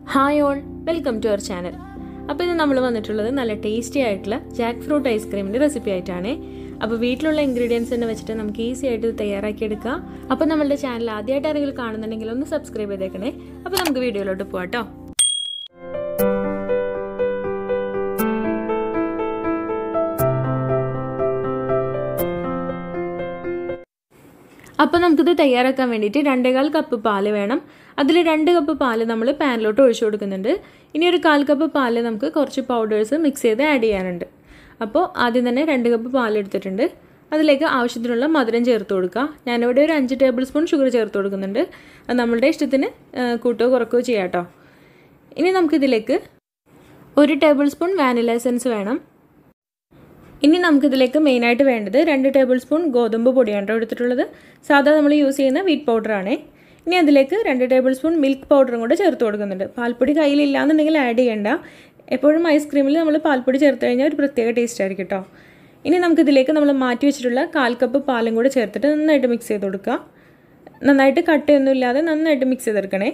hi all welcome to our channel അപ്പോൾ ഇത് നമ്മൾ വന്നിട്ടുള്ളത് നല്ല ടേസ്റ്റി ആയിട്ടുള്ള ജാക്ക് ഫ്രൂട്ട് ഐസ്ക്രീമിൻ്റെ റെസിപ്പി ആയിട്ടാണ് അപ്പോൾ വീട്ടിലുള്ള ഇൻഗ്രീഡിയൻസ് തന്നെ വെച്ചിട്ട് നമുക്ക് ഈസി ആയിട്ട് ഇത് തയ്യാറാക്കിയെടുക്കാം അപ്പോൾ നമ്മളുടെ ചാനൽ ആദ്യമായിട്ട് ആരെങ്കിലും കാണുന്നുണ്ടെങ്കിൽ ഒന്ന് സബ്സ്ക്രൈബ് ചെയ്തേക്കണേ അപ്പോൾ നമുക്ക് വീഡിയോയിലോട്ട് പോവാം കേട്ടോ അപ്പോൾ നമുക്കിത് തയ്യാറാക്കാൻ വേണ്ടിയിട്ട് രണ്ടേകാൽ കപ്പ് പാല് വേണം അതിൽ രണ്ട് കപ്പ് പാല് നമ്മൾ പാനിലോട്ട് ഒഴിച്ചു കൊടുക്കുന്നുണ്ട് ഇനി ഒരു കാൽ കപ്പ് പാല് നമുക്ക് കുറച്ച് പൗഡേഴ്സ് മിക്സ് ചെയ്ത് ആഡ് ചെയ്യാനുണ്ട് അപ്പോൾ ആദ്യം തന്നെ രണ്ട് കപ്പ് പാൽ എടുത്തിട്ടുണ്ട് അതിലേക്ക് ആവശ്യത്തിനുള്ള മധുരം ചേർത്ത് കൊടുക്കുക ഞാനിവിടെ ഒരു അഞ്ച് ടേബിൾ സ്പൂൺ ഷുഗർ ചേർത്ത് കൊടുക്കുന്നുണ്ട് അത് നമ്മളുടെ ഇഷ്ടത്തിന് കൂട്ടോ കുറക്കുകയോ ചെയ്യാം കേട്ടോ ഇനി നമുക്കിതിലേക്ക് ഒരു ടേബിൾ സ്പൂൺ വാനില എസൻസ് വേണം ഇനി നമുക്കിതിലേക്ക് മെയിനായിട്ട് വേണ്ടത് രണ്ട് ടേബിൾ സ്പൂൺ ഗോതമ്പ് പൊടിയാണ് എടുത്തിട്ടുള്ളത് സാധാ നമ്മൾ യൂസ് ചെയ്യുന്ന വീറ്റ് പൗഡറാണ് ഇനി അതിലേക്ക് രണ്ട് ടേബിൾ സ്പൂൺ മിൽക്ക് പൗഡറും കൂടെ ചേർത്ത് കൊടുക്കുന്നുണ്ട് പാൽപ്പൊടി കയ്യിലില്ല എന്നുണ്ടെങ്കിൽ ആഡ് ചെയ്യേണ്ട എപ്പോഴും ഐസ്ക്രീമിൽ നമ്മൾ പാൽപ്പൊടി ചേർത്ത് കഴിഞ്ഞാൽ ഒരു പ്രത്യേക ടേസ്റ്റ് ആയിരിക്കും കേട്ടോ ഇനി നമുക്കിതിലേക്ക് നമ്മൾ മാറ്റി വെച്ചിട്ടുള്ള കാൽ കപ്പ് പാലും കൂടെ ചേർത്തിട്ട് നന്നായിട്ട് മിക്സ് ചെയ്ത് കൊടുക്കുക നന്നായിട്ട് കട്ടയൊന്നും ഇല്ലാതെ നന്നായിട്ട് മിക്സ് ചെയ്തെടുക്കണേ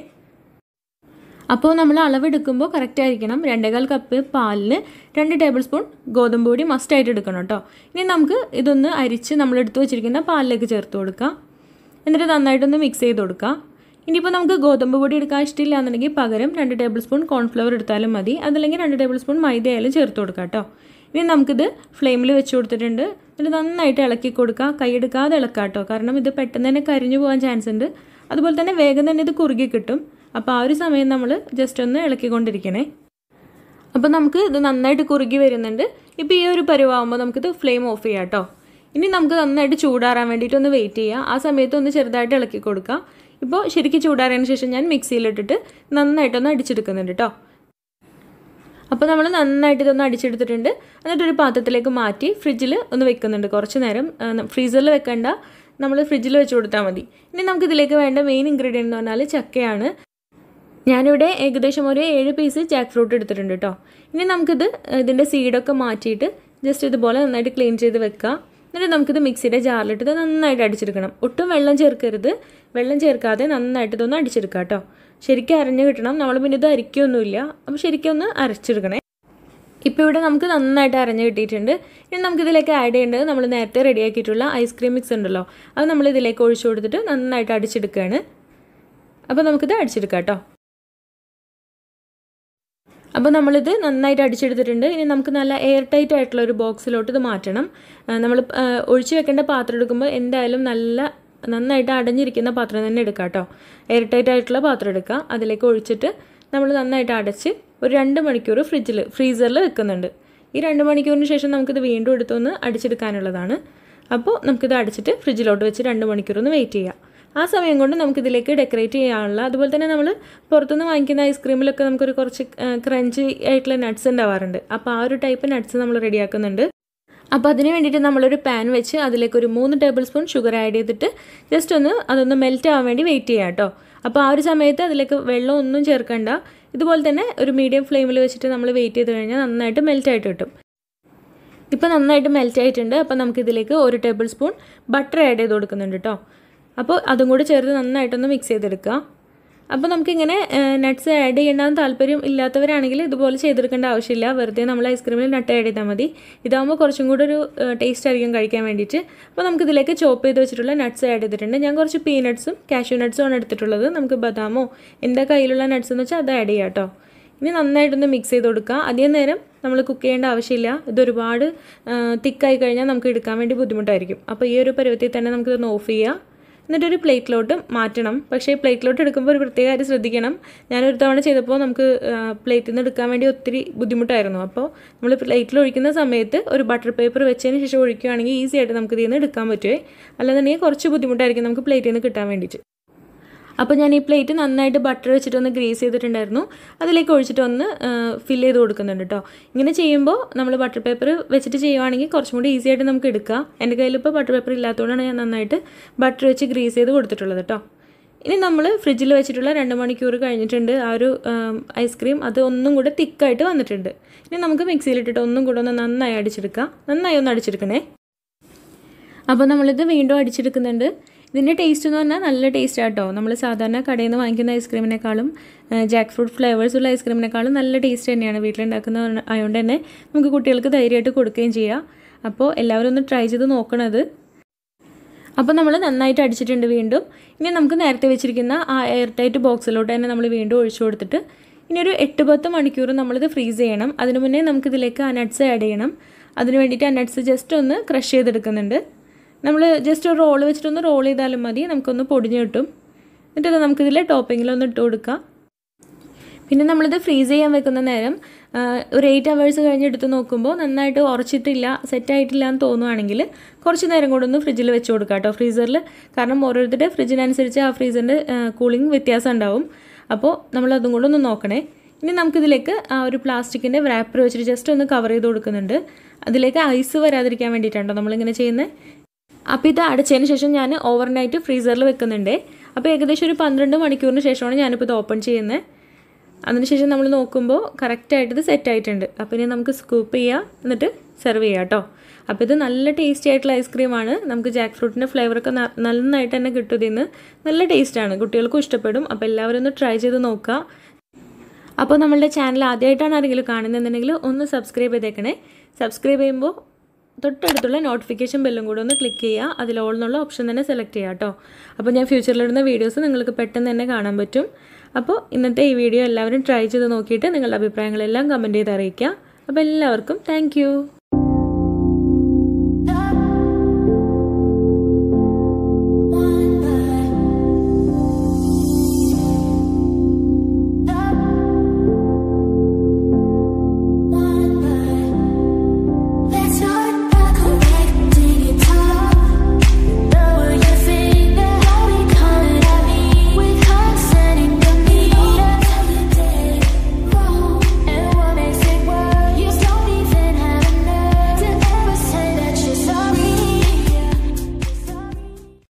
അപ്പോൾ നമ്മൾ അളവെടുക്കുമ്പോൾ കറക്റ്റ് ആയിരിക്കണം രണ്ടേകാൽ കപ്പ് പാലിന് രണ്ട് ടേബിൾ സ്പൂൺ ഗോതമ്പ് പൊടി മസ്റ്റായിട്ട് എടുക്കണം കേട്ടോ ഇനി നമുക്ക് ഇതൊന്ന് അരിച്ച് നമ്മൾ എടുത്തു വെച്ചിരിക്കുന്ന പാലിലേക്ക് ചേർത്ത് കൊടുക്കാം എന്നിട്ട് നന്നായിട്ടൊന്ന് മിക്സ് ചെയ്ത് കൊടുക്കാം ഇനിയിപ്പോൾ നമുക്ക് ഗോതമ്പ് പൊടി എടുക്കാൻ ഇഷ്ടമില്ല എന്നുണ്ടെങ്കിൽ പകരം രണ്ട് ടേബിൾ സ്പൂൺ കോൺഫ്ലവർ എടുത്താലും മതി അതല്ലെങ്കിൽ രണ്ട് ടേബിൾ സ്പൂൺ മൈദ ആയാലും ചേർത്ത് കൊടുക്കാം കേട്ടോ ഇനി നമുക്കിത് ഫ്ലെയിമിൽ വെച്ച് കൊടുത്തിട്ടുണ്ട് എന്നിട്ട് നന്നായിട്ട് ഇളക്കി കൊടുക്കുക കൈയെടുക്കാതെ ഇളക്കാം കേട്ടോ കാരണം ഇത് പെട്ടെന്ന് തന്നെ കരിഞ്ഞു പോകാൻ ചാൻസ് ഉണ്ട് അതുപോലെ തന്നെ വേഗം തന്നെ ഇത് കുറുകി കിട്ടും അപ്പോൾ ആ ഒരു സമയം നമ്മൾ ജസ്റ്റ് ഒന്ന് ഇളക്കിക്കൊണ്ടിരിക്കണേ അപ്പോൾ നമുക്ക് ഇത് നന്നായിട്ട് കുറുകി വരുന്നുണ്ട് ഇപ്പോൾ ഈ ഒരു പരുവാകുമ്പോൾ നമുക്കിത് ഫ്ലെയിം ഓഫ് ചെയ്യാം കേട്ടോ ഇനി നമുക്ക് നന്നായിട്ട് ചൂടാറാൻ വേണ്ടിയിട്ട് ഒന്ന് വെയിറ്റ് ചെയ്യുക ആ സമയത്ത് ഒന്ന് ചെറുതായിട്ട് ഇളക്കി കൊടുക്കുക ഇപ്പോൾ ശരിക്കും ചൂടാറിയതിന് ശേഷം ഞാൻ മിക്സിയിലിട്ടിട്ട് നന്നായിട്ടൊന്ന് അടിച്ചെടുക്കുന്നുണ്ട് കേട്ടോ അപ്പോൾ നമ്മൾ നന്നായിട്ട് ഇതൊന്ന് അടിച്ചെടുത്തിട്ടുണ്ട് എന്നിട്ട് ഒരു പാത്രത്തിലേക്ക് മാറ്റി ഫ്രിഡ്ജിൽ ഒന്ന് വെക്കുന്നുണ്ട് കുറച്ച് നേരം ഫ്രീസറിൽ വെക്കേണ്ട നമ്മൾ ഫ്രിഡ്ജിൽ വെച്ച് കൊടുത്താൽ മതി ഇനി നമുക്ക് ഇതിലേക്ക് വേണ്ട മെയിൻ ഇൻഗ്രീഡിയൻ്റ് എന്ന് പറഞ്ഞാൽ ചക്കയാണ് ഞാനിവിടെ ഏകദേശം ഒരു ഏഴ് പീസ് ജാക്ക് ഫ്രൂട്ട് എടുത്തിട്ടുണ്ട് കേട്ടോ ഇനി നമുക്കിത് ഇതിൻ്റെ സീഡൊക്കെ മാറ്റിയിട്ട് ജസ്റ്റ് ഇതുപോലെ നന്നായിട്ട് ക്ലീൻ ചെയ്ത് വെക്കുക എന്നിട്ട് നമുക്കിത് മിക്സിയുടെ ജാറിലിട്ട് നന്നായിട്ട് അടിച്ചെടുക്കണം ഒട്ടും വെള്ളം ചേർക്കരുത് വെള്ളം ചേർക്കാതെ നന്നായിട്ട് ഇതൊന്ന് അടിച്ചെടുക്കുക കേട്ടോ ശരിക്കും അരഞ്ഞു കിട്ടണം നമ്മൾ പിന്നെ ഇത് അരിക്കൊന്നുമില്ല അപ്പോൾ ശരിക്കും ഒന്ന് അരച്ചെടുക്കണേ ഇപ്പോൾ ഇവിടെ നമുക്ക് നന്നായിട്ട് അരഞ്ഞ് കിട്ടിയിട്ടുണ്ട് ഇനി നമുക്കിതിലേക്ക് ആഡ് ചെയ്യേണ്ടത് നമ്മൾ നേരത്തെ റെഡിയാക്കിയിട്ടുള്ള ഐസ്ക്രീം മിക്സ് ഉണ്ടല്ലോ അത് നമ്മൾ ഇതിലേക്ക് ഒഴിച്ചു കൊടുത്തിട്ട് നന്നായിട്ട് അടിച്ചെടുക്കുകയാണ് അപ്പോൾ നമുക്കിത് അടിച്ചെടുക്കാം കേട്ടോ അപ്പോൾ നമ്മളിത് നന്നായിട്ട് അടിച്ചെടുത്തിട്ടുണ്ട് ഇനി നമുക്ക് നല്ല എയർ ടൈറ്റ് ആയിട്ടുള്ള ഒരു ബോക്സിലോട്ട് ഇത് മാറ്റണം നമ്മൾ ഒഴിച്ചു വെക്കേണ്ട പാത്രം എടുക്കുമ്പോൾ എന്തായാലും നല്ല നന്നായിട്ട് അടഞ്ഞിരിക്കുന്ന പാത്രം തന്നെ എടുക്കുക കേട്ടോ എയർ ടൈറ്റ് ആയിട്ടുള്ള പാത്രം എടുക്കുക അതിലേക്ക് ഒഴിച്ചിട്ട് നമ്മൾ നന്നായിട്ട് അടച്ച് ഒരു രണ്ട് മണിക്കൂർ ഫ്രിഡ്ജിൽ ഫ്രീസറിൽ വെക്കുന്നുണ്ട് ഈ രണ്ട് മണിക്കൂറിന് ശേഷം നമുക്കിത് വീണ്ടും എടുത്തൊന്ന് അടിച്ചെടുക്കാനുള്ളതാണ് അപ്പോൾ നമുക്കിത് അടിച്ചിട്ട് ഫ്രിഡ്ജിലോട്ട് വെച്ച് രണ്ട് മണിക്കൂർ ഒന്ന് വെയിറ്റ് ചെയ്യാം ആ സമയം കൊണ്ട് നമുക്കിതിലേക്ക് ഡെക്കറേറ്റ് ചെയ്യാനുള്ള അതുപോലെ തന്നെ നമ്മൾ പുറത്തുനിന്ന് വാങ്ങിക്കുന്ന ഐസ്ക്രീമിലൊക്കെ നമുക്കൊരു കുറച്ച് ക്രഞ്ചി ആയിട്ടുള്ള നട്ട്സ് ഉണ്ടാവാറുണ്ട് അപ്പോൾ ആ ഒരു ടൈപ്പ് നട്ട്സ് നമ്മൾ റെഡിയാക്കുന്നുണ്ട് അപ്പോൾ അതിന് വേണ്ടിയിട്ട് നമ്മളൊരു പാൻ വെച്ച് അതിലേക്ക് ഒരു മൂന്ന് ടേബിൾ സ്പൂൺ ഷുഗർ ആഡ് ചെയ്തിട്ട് ജസ്റ്റ് ഒന്ന് അതൊന്ന് മെൽറ്റ് ആവാൻ വേണ്ടി വെയിറ്റ് ചെയ്യാം കേട്ടോ അപ്പോൾ ആ ഒരു സമയത്ത് അതിലേക്ക് വെള്ളം ഒന്നും ചേർക്കണ്ട ഇതുപോലെ തന്നെ ഒരു മീഡിയം ഫ്ലെയിമിൽ വെച്ചിട്ട് നമ്മൾ വെയിറ്റ് ചെയ്ത് കഴിഞ്ഞാൽ നന്നായിട്ട് മെൽറ്റ് ആയിട്ട് കിട്ടും ഇപ്പോൾ നന്നായിട്ട് മെൽറ്റ് ആയിട്ടുണ്ട് അപ്പോൾ നമുക്കിതിലേക്ക് ഒരു ടേബിൾ സ്പൂൺ ബട്ടർ ആഡ് ചെയ്ത് കൊടുക്കുന്നുണ്ട് കേട്ടോ അപ്പോൾ അതും കൂടി ചേർത്ത് നന്നായിട്ടൊന്ന് മിക്സ് ചെയ്തെടുക്കുക അപ്പോൾ നമുക്കിങ്ങനെ നട്ട്സ് ആഡ് ചെയ്യേണ്ടാന്ന് താല്പര്യം ഇല്ലാത്തവരാണെങ്കിൽ ഇതുപോലെ ചെയ്തെടുക്കേണ്ട ആവശ്യമില്ല വെറുതെ നമ്മൾ ഐസ്ക്രീമിൽ നട്ട് ആഡ് ചെയ്താൽ മതി ഇതാകുമ്പോൾ കുറച്ചും കൂടെ ഒരു ടേസ്റ്റ് ആയിരിക്കും കഴിക്കാൻ വേണ്ടിയിട്ട് അപ്പോൾ നമുക്കിതിലേക്ക് ചോപ്പ് ചെയ്ത് വെച്ചിട്ടുള്ള നട്ട്സ് ആഡ് ചെയ്തിട്ടുണ്ട് ഞാൻ കുറച്ച് പീനട്ട്സും കാഷ്യൂ നട്ട്സും ആണ് എടുത്തിട്ടുള്ളത് നമുക്ക് ബദാമോ എന്താ കയ്യിലുള്ള നട്ട്സ് എന്ന് വെച്ചാൽ അത് ആഡ് ചെയ്യാം കേട്ടോ ഇനി നന്നായിട്ടൊന്ന് മിക്സ് ചെയ്ത് കൊടുക്കുക അധികം നേരം നമ്മൾ കുക്ക് ചെയ്യേണ്ട ആവശ്യമില്ല ഇതൊരുപാട് തിക്കായി കഴിഞ്ഞാൽ നമുക്ക് എടുക്കാൻ വേണ്ടി ബുദ്ധിമുട്ടായിരിക്കും അപ്പോൾ ഈ ഒരു പരുവത്തിൽ തന്നെ നമുക്കിതൊന്ന് ഓഫ് ചെയ്യുക എന്നിട്ടൊരു പ്ലേറ്റിലോട്ട് മാറ്റണം പക്ഷേ പ്ലേറ്റിലോട്ട് എടുക്കുമ്പോൾ ഒരു പ്രത്യേക കാര്യം ശ്രദ്ധിക്കണം ഞാനൊരു തവണ ചെയ്തപ്പോൾ നമുക്ക് പ്ലേറ്റിൽ നിന്ന് എടുക്കാൻ വേണ്ടി ഒത്തിരി ബുദ്ധിമുട്ടായിരുന്നു അപ്പോൾ നമ്മൾ പ്ലേറ്റിൽ ഒഴിക്കുന്ന സമയത്ത് ഒരു ബട്ടർ പേപ്പർ വെച്ചതിന് ശേഷം ഒഴിക്കുകയാണെങ്കിൽ ഈസി ആയിട്ട് നമുക്ക് ഇതിൽ നിന്ന് എടുക്കാൻ പറ്റുമേ അല്ലാന്നുണ്ടെങ്കിൽ കുറച്ച് ബുദ്ധിമുട്ടായിരിക്കും നമുക്ക് പ്ലേറ്റിൽ നിന്ന് കിട്ടാൻ വേണ്ടിയിട്ട് അപ്പോൾ ഞാൻ ഈ പ്ലേറ്റ് നന്നായിട്ട് ബട്ടർ വെച്ചിട്ട് ഒന്ന് ഗ്രീസ് ചെയ്തിട്ടുണ്ടായിരുന്നു അതിലേക്ക് ഒഴിച്ചിട്ട് ഒന്ന് ഫില്ല് ചെയ്ത് കൊടുക്കുന്നുണ്ട് കേട്ടോ ഇങ്ങനെ ചെയ്യുമ്പോൾ നമ്മൾ ബട്ടർ പേപ്പർ വെച്ചിട്ട് ചെയ്യുവാണെങ്കിൽ കുറച്ചും കൂടി ഈസി ആയിട്ട് നമുക്ക് എടുക്കാം എൻ്റെ കയ്യിൽ ഇപ്പോൾ ബട്ടർ പേപ്പർ ഇല്ലാത്തതുകൊണ്ടാണ് ഞാൻ നന്നായിട്ട് ബട്ടർ വെച്ച് ഗ്രീസ് ചെയ്ത് കൊടുത്തിട്ടുള്ളത് കേട്ടോ ഇനി നമ്മൾ ഫ്രിഡ്ജിൽ വെച്ചിട്ടുള്ള രണ്ട് മണിക്കൂർ കഴിഞ്ഞിട്ടുണ്ട് ആ ഒരു ഐസ്ക്രീം അത് ഒന്നും കൂടെ തിക്കായിട്ട് വന്നിട്ടുണ്ട് ഇനി നമുക്ക് മിക്സിയിലിട്ടിട്ട് ഒന്നും കൂടെ ഒന്ന് നന്നായി അടിച്ചെടുക്കാം നന്നായി ഒന്ന് അടിച്ചെടുക്കണേ അപ്പോൾ നമ്മളിത് വീണ്ടും അടിച്ചെടുക്കുന്നുണ്ട് ഇതിൻ്റെ ടേസ്റ്റ് എന്ന് പറഞ്ഞാൽ നല്ല ടേസ്റ്റ് ആട്ടോ നമ്മൾ സാധാരണ കടയിൽ നിന്ന് വാങ്ങിക്കുന്ന ഐസ്ക്രീമിനേക്കാളും ജാക്ക് ഫ്രൂട്ട് ഫ്ലേവേഴ്സ് ഉള്ള ഐസ്ക്രീമിനേക്കാളും നല്ല ടേസ്റ്റ് തന്നെയാണ് വീട്ടിലുണ്ടാക്കുന്ന ആയതുകൊണ്ട് തന്നെ നമുക്ക് കുട്ടികൾക്ക് ധൈര്യമായിട്ട് കൊടുക്കുകയും ചെയ്യാം അപ്പോൾ എല്ലാവരും ഒന്ന് ട്രൈ ചെയ്ത് നോക്കണത് അപ്പോൾ നമ്മൾ നന്നായിട്ട് അടിച്ചിട്ടുണ്ട് വീണ്ടും ഇനി നമുക്ക് നേരത്തെ വെച്ചിരിക്കുന്ന ആ എയർ ടൈറ്റ് ബോക്സിലോട്ട് തന്നെ നമ്മൾ വീണ്ടും ഒഴിച്ചു കൊടുത്തിട്ട് ഇനി ഒരു എട്ട് പത്ത് മണിക്കൂർ നമ്മളിത് ഫ്രീസ് ചെയ്യണം അതിന് മുന്നേ നമുക്കിതിലേക്ക് ആ നട്ട്സ് ആഡ് ചെയ്യണം അതിന് വേണ്ടിയിട്ട് ആ നട്ട്സ് ജസ്റ്റ് ഒന്ന് ക്രഷ് ചെയ്തെടുക്കുന്നുണ്ട് നമ്മൾ ജസ്റ്റ് ഒരു റോൾ വെച്ചിട്ടൊന്ന് റോൾ ചെയ്താലും മതി നമുക്കൊന്ന് പൊടിഞ്ഞ് കിട്ടും എന്നിട്ട് നമുക്കിതിൽ ടോപ്പിങ്ങിലൊന്ന് ഇട്ട് കൊടുക്കാം പിന്നെ നമ്മളിത് ഫ്രീസ് ചെയ്യാൻ വെക്കുന്ന നേരം ഒരു എയ്റ്റ് അവേഴ്സ് കഴിഞ്ഞ് എടുത്ത് നോക്കുമ്പോൾ നന്നായിട്ട് ഉറച്ചിട്ടില്ല സെറ്റായിട്ടില്ല എന്ന് തോന്നുവാണെങ്കിൽ കുറച്ച് നേരം കൂടെ ഒന്ന് ഫ്രിഡ്ജിൽ വെച്ച് കൊടുക്കാം കേട്ടോ ഫ്രീസറിൽ കാരണം ഓരോരുത്തരുടെ ഫ്രിഡ്ജിനനുസരിച്ച് ആ ഫ്രീസറിൻ്റെ കൂളിംഗ് വ്യത്യാസം ഉണ്ടാവും അപ്പോൾ നമ്മൾ അതും കൂടെ ഒന്ന് നോക്കണേ ഇനി നമുക്കിതിലേക്ക് ആ ഒരു പ്ലാസ്റ്റിക്കിൻ്റെ റാപ്പർ വെച്ചിട്ട് ജസ്റ്റ് ഒന്ന് കവർ ചെയ്ത് കൊടുക്കുന്നുണ്ട് അതിലേക്ക് ഐസ് വരാതിരിക്കാൻ വേണ്ടിയിട്ടാണോ നമ്മളിങ്ങനെ ചെയ്യുന്നത് അപ്പോൾ ഇത് അടച്ചതിന് ശേഷം ഞാൻ ഓവർനൈറ്റ് ഫ്രീസറിൽ വെക്കുന്നുണ്ട് അപ്പോൾ ഏകദേശം ഒരു പന്ത്രണ്ട് മണിക്കൂറിന് ശേഷമാണ് ഞാനിപ്പോൾ ഇത് ഓപ്പൺ ചെയ്യുന്നത് അതിനുശേഷം നമ്മൾ നോക്കുമ്പോൾ കറക്റ്റായിട്ട് ഇത് സെറ്റ് ആയിട്ടുണ്ട് അപ്പോൾ ഇനി നമുക്ക് സ്കൂപ്പ് ചെയ്യാം എന്നിട്ട് സെർവ് ചെയ്യാം കേട്ടോ അപ്പോൾ ഇത് നല്ല ടേസ്റ്റി ആയിട്ടുള്ള ഐസ്ക്രീമാണ് നമുക്ക് ജാക്ക് ഫ്രൂട്ടിൻ്റെ ഫ്ലേവറൊക്കെ നന്നായിട്ട് തന്നെ കിട്ടും ഇതിന്ന് നല്ല ടേസ്റ്റാണ് കുട്ടികൾക്കും ഇഷ്ടപ്പെടും അപ്പോൾ എല്ലാവരും ഒന്ന് ട്രൈ ചെയ്ത് നോക്കുക അപ്പോൾ നമ്മളുടെ ചാനൽ ആദ്യമായിട്ടാണ് ആരെങ്കിലും കാണുന്നതെന്നുണ്ടെങ്കിൽ ഒന്ന് സബ്സ്ക്രൈബ് ചെയ്തേക്കണേ സബ്സ്ക്രൈബ് ചെയ്യുമ്പോൾ തൊട്ടടുത്തുള്ള നോട്ടിഫിക്കേഷൻ ബെല്ലും കൂടെ ഒന്ന് ക്ലിക്ക് ചെയ്യുക അതിൽ ഓൾ എന്നുള്ള ഓപ്ഷൻ തന്നെ സെലക്ട് ചെയ്യുക കേട്ടോ അപ്പോൾ ഞാൻ ഫ്യൂച്ചറിലിടുന്ന വീഡിയോസ് നിങ്ങൾക്ക് പെട്ടെന്ന് തന്നെ കാണാൻ പറ്റും അപ്പോൾ ഇന്നത്തെ ഈ വീഡിയോ എല്ലാവരും ട്രൈ ചെയ്ത് നോക്കിയിട്ട് നിങ്ങളുടെ അഭിപ്രായങ്ങളെല്ലാം കമൻറ്റ് ചെയ്ത് അറിയിക്കുക അപ്പോൾ എല്ലാവർക്കും താങ്ക്